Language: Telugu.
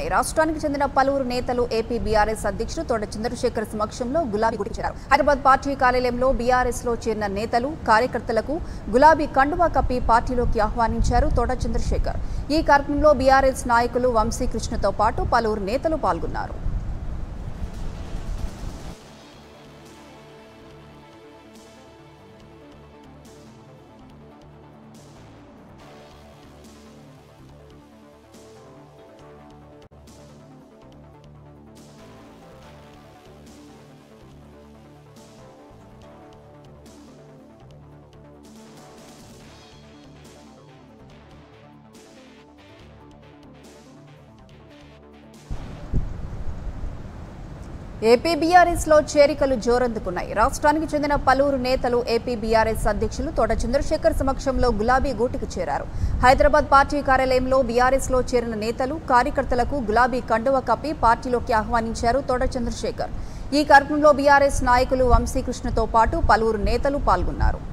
జోరందుకున్నాయి రాష్ట్రానికి చెందిన పలువురు నేతలు ఏపీ బీఆర్ఎస్ అధ్యక్షుడు తోట చంద్రశేఖర్ సమక్షంలో గులాబీ గుడికి చేరారు హైదరాబాద్ పార్టీ కార్యాలయంలో బీఆర్ఎస్ లో చేరిన నేతలు కార్యకర్తలకు గులాబీ కండువా కప్పి పార్టీలోకి ఆహ్వానించారు తోట చంద్రశేఖర్ ఈ కార్యక్రమంలో బీఆర్ఎస్ నాయకులు వంశీకృష్ణతో పాటు పలువురు నేతలు పాల్గొన్నారు ఏపీ బీఆర్ఎస్ లో చేరికలు జోరందుకున్నాయి రాష్ట్రానికి చెందిన పలువురు నేతలు ఏపీ బీఆర్ఎస్ అధ్యక్షులు తోట చంద్రశేఖర్ సమక్షంలో గులాబీ గూటికి చేరారు హైదరాబాద్ పార్టీ కార్యాలయంలో బీఆర్ఎస్ లో చేరిన నేతలు కార్యకర్తలకు గులాబీ కండువ కప్పి పార్టీలోకి ఆహ్వానించారు తోట చంద్రశేఖర్ ఈ కార్యక్రమంలో బీఆర్ఎస్ నాయకులు వంశీకృష్ణతో పాటు పలువురు నేతలు పాల్గొన్నారు